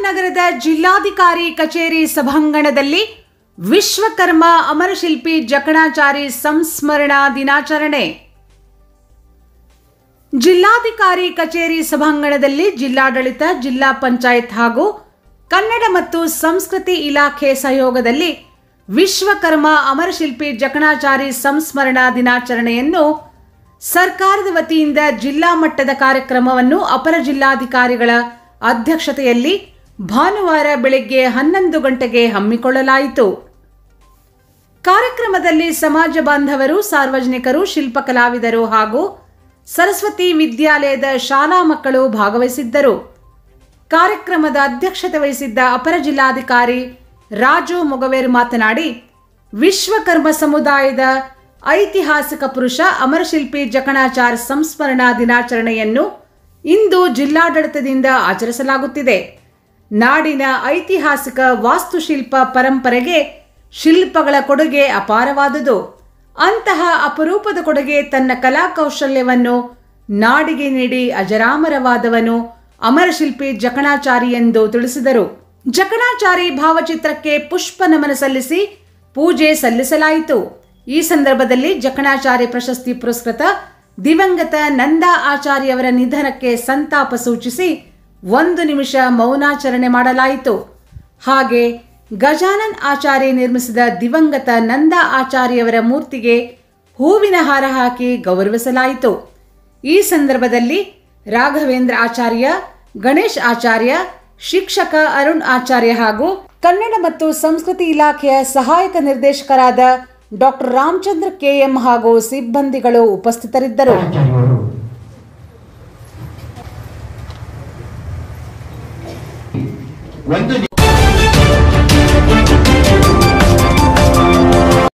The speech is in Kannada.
ಚಾಮರಾಜನಗರದ ಜಿಲ್ಲಾಧಿಕಾರಿ ಕಚೇರಿ ಸಭಾಂಗಣದಲ್ಲಿ ವಿಶ್ವಕರ್ಮ ಅಮರಶಿಲ್ಪಿ ಜಕಣಾಚಾರಿ ಸಂಸ್ಮರಣಾ ದಿನಾಚರಣೆ ಜಿಲ್ಲಾಧಿಕಾರಿ ಕಚೇರಿ ಸಭಾಂಗಣದಲ್ಲಿ ಜಿಲ್ಲಾಡಳಿತ ಜಿಲ್ಲಾ ಪಂಚಾಯತ್ ಹಾಗೂ ಕನ್ನಡ ಮತ್ತು ಸಂಸ್ಕೃತಿ ಇಲಾಖೆ ಸಹಯೋಗದಲ್ಲಿ ವಿಶ್ವಕರ್ಮ ಅಮರಶಿಲ್ಪಿ ಜಕಣಾಚಾರಿ ಸಂಸ್ಮರಣಾ ದಿನಾಚರಣೆಯನ್ನು ಸರ್ಕಾರದ ವತಿಯಿಂದ ಜಿಲ್ಲಾ ಮಟ್ಟದ ಕಾರ್ಯಕ್ರಮವನ್ನು ಅಪರ ಜಿಲ್ಲಾಧಿಕಾರಿಗಳ ಅಧ್ಯಕ್ಷತೆಯಲ್ಲಿ ಭಾನುವಾರ ಬೆಳಗ್ಗೆ ಹನ್ನೊಂದು ಗಂಟೆಗೆ ಹಮ್ಮಿಕೊಳ್ಳಲಾಯಿತು ಕಾರ್ಯಕ್ರಮದಲ್ಲಿ ಸಮಾಜ ಬಾಂಧವರು ಸಾರ್ವಜನಿಕರು ಶಿಲ್ಪಕಲಾವಿದರು ಹಾಗೂ ಸರಸ್ವತಿ ವಿದ್ಯಾಲಯದ ಶಾಲಾ ಮಕ್ಕಳು ಭಾಗವಹಿಸಿದ್ದರು ಕಾರ್ಯಕ್ರಮದ ಅಧ್ಯಕ್ಷತೆ ವಹಿಸಿದ್ದ ಅಪರ ಜಿಲ್ಲಾಧಿಕಾರಿ ರಾಜು ಮೊಗವೇರ್ ಮಾತನಾಡಿ ವಿಶ್ವಕರ್ಮ ಸಮುದಾಯದ ಐತಿಹಾಸಿಕ ಪುರುಷ ಅಮರಶಿಲ್ಪಿ ಜಕಣಾಚಾರ್ ಸಂಸ್ಮರಣಾ ದಿನಾಚರಣೆಯನ್ನು ಇಂದು ಜಿಲ್ಲಾಡಳಿತದಿಂದ ಆಚರಿಸಲಾಗುತ್ತಿದೆ ನಾಡಿನ ಐತಿಹಾಸಿಕ ವಾಸ್ತುಶಿಲ್ಪ ಪರಂಪರೆಗೆ ಶಿಲ್ಪಗಳ ಕೊಡುಗೆ ಅಪಾರವಾದುದು ಅಂತಹ ಅಪರೂಪದ ಕೊಡುಗೆ ತನ್ನ ಕಲಾಕೌಶಲ್ಯವನ್ನು ನಾಡಿಗೆ ನೀಡಿ ಅಜರಾಮರವಾದವನು ಅಮರಶಿಲ್ಪಿ ಜಕಣಾಚಾರಿ ಎಂದು ತಿಳಿಸಿದರು ಜಕಣಾಚಾರಿ ಭಾವಚಿತ್ರಕ್ಕೆ ಪುಷ್ಪ ನಮನ ಸಲ್ಲಿಸಿ ಪೂಜೆ ಸಲ್ಲಿಸಲಾಯಿತು ಈ ಸಂದರ್ಭದಲ್ಲಿ ಜಕಣಾಚಾರಿ ಪ್ರಶಸ್ತಿ ಪುರಸ್ಕೃತ ದಿವಂಗತ ನಂದಾ ಆಚಾರ್ಯವರ ನಿಧನಕ್ಕೆ ಸಂತಾಪ ಸೂಚಿಸಿ ಒಂದು ನಿಮಿಷ ಮೌನಾಚರಣೆ ಮಾಡಲಾಯಿತು ಹಾಗೆ ಗಜಾನನ್ ಆಚಾರ್ಯ ನಿರ್ಮಿಸಿದ ದಿವಂಗತ ನಂದಾ ಆಚಾರ್ಯವರ ಮೂರ್ತಿಗೆ ಹೂವಿನ ಹಾರ ಹಾಕಿ ಗೌರವಿಸಲಾಯಿತು ಈ ಸಂದರ್ಭದಲ್ಲಿ ರಾಘವೇಂದ್ರ ಆಚಾರ್ಯ ಗಣೇಶ್ ಆಚಾರ್ಯ ಶಿಕ್ಷಕ ಅರುಣ್ ಆಚಾರ್ಯ ಹಾಗೂ ಕನ್ನಡ ಮತ್ತು ಸಂಸ್ಕೃತಿ ಇಲಾಖೆಯ ಸಹಾಯಕ ನಿರ್ದೇಶಕರಾದ ಡಾಕ್ಟರ್ ರಾಮಚಂದ್ರ ಕೆಎಂ ಹಾಗೂ ಸಿಬ್ಬಂದಿಗಳು ಉಪಸ್ಥಿತರಿದ್ದರು ಆಚಾರ್ಯವರು ಒಂದು ನಿ-